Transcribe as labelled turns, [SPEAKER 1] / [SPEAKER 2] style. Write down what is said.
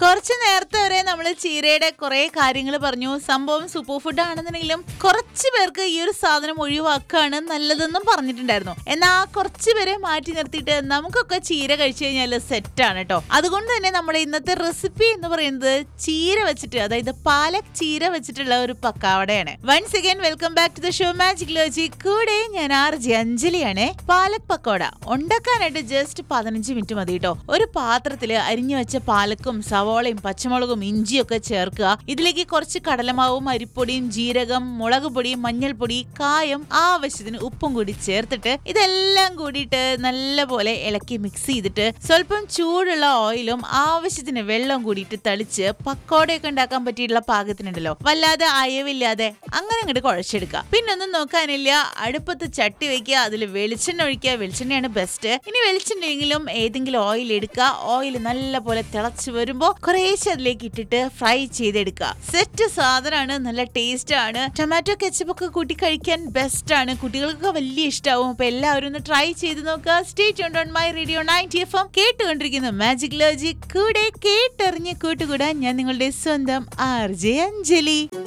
[SPEAKER 1] കുറച്ച് നേരത്തെ വരെ നമ്മൾ ചീരയുടെ കുറെ കാര്യങ്ങൾ പറഞ്ഞു സംഭവം സൂപ്പർ ഫുഡ് ആണെന്നുണ്ടെങ്കിലും കുറച്ച് പേർക്ക് ഈ ഒരു സാധനം ഒഴിവാക്കാണ് നല്ലതെന്നും പറഞ്ഞിട്ടുണ്ടായിരുന്നു എന്നാൽ കുറച്ച് പേരെ മാറ്റി നിർത്തിയിട്ട് നമുക്കൊക്കെ ചീര കഴിച്ചു കഴിഞ്ഞാൽ സെറ്റാണ് കേട്ടോ അതുകൊണ്ട് തന്നെ നമ്മുടെ ഇന്നത്തെ റെസിപ്പി എന്ന് പറയുന്നത് ചീര വെച്ചിട്ട് അതായത് പാലക് ചീര വെച്ചിട്ടുള്ള ഒരു പക്കാവടയാണ് once again welcome back to the show magic ലോജി കൂടെ ഞാൻ ആർ ജി അഞ്ജലിയാണ് പാലക് പക്കോട ഉണ്ടാക്കാനായിട്ട് ജസ്റ്റ് പതിനഞ്ച് മിനിറ്റ് മതി കേട്ടോ ഒരു പാത്രത്തിൽ അരിഞ്ഞു വെച്ച പാലക്കും സവോളയും പച്ചമുളകും ഇഞ്ചിയും ഒക്കെ ചേർക്കുക ഇതിലേക്ക് കുറച്ച് കടലമാവും അരിപ്പൊടിയും ജീരകം മുളക് പൊടി മഞ്ഞൾപ്പൊടി കായം ആവശ്യത്തിന് ഉപ്പും കൂടി ചേർത്തിട്ട് ഇതെല്ലാം കൂടിയിട്ട് നല്ലപോലെ ഇളക്കി മിക്സ് ചെയ്തിട്ട് സ്വല്പം ചൂടുള്ള ഓയിലും ആവശ്യത്തിന് വെള്ളം കൂടിയിട്ട് തളിച്ച് പക്കോടയൊക്കെ ഉണ്ടാക്കാൻ പറ്റിയിട്ടുള്ള പാകത്തിനുണ്ടല്ലോ വല്ലാതെ അയവില്ലാതെ അങ്ങനെ അങ്ങോട്ട് കുഴച്ചെടുക്കുക പിന്നൊന്നും നോക്കാനില്ല അടുപ്പത്ത് ചട്ടി വെക്കുക അതിൽ വെളിച്ചെണ്ണ ഒഴിക്കുക വെളിച്ചെണ്ണയാണ് ബെസ്റ്റ് ഇനി വെളിച്ചെണ്ണയെങ്കിലും ഏതെങ്കിലും ഓയിൽ എടുക്കുക ഓയിൽ നല്ല പോലെ തിളച്ച് വരുമ്പോൾ കുറേശ്ശെ അതിലേക്ക് ഇട്ടിട്ട് ഫ്രൈ ചെയ്തെടുക്കുക സെറ്റ് സാധനമാണ് നല്ല ടേസ്റ്റ് ആണ് ടൊമാറ്റോ കെച്ചപ്പ് ഒക്കെ കൂട്ടി കഴിക്കാൻ ബെസ്റ്റ് ആണ് കുട്ടികൾക്കൊക്കെ വലിയ ഇഷ്ടമാവും അപ്പൊ എല്ലാവരും ഒന്ന് ട്രൈ ചെയ്ത് നോക്കുക state on my radio ninety F M കേട്ടുകൊണ്ടിരിക്കുന്നു മാജിക് ലോജി കൂടെ കേട്ടെറിഞ്ഞ് കൂട്ടുകൂടാൻ ഞാൻ നിങ്ങളുടെ സ്വന്തം ആർ ജെ അഞ്ജലി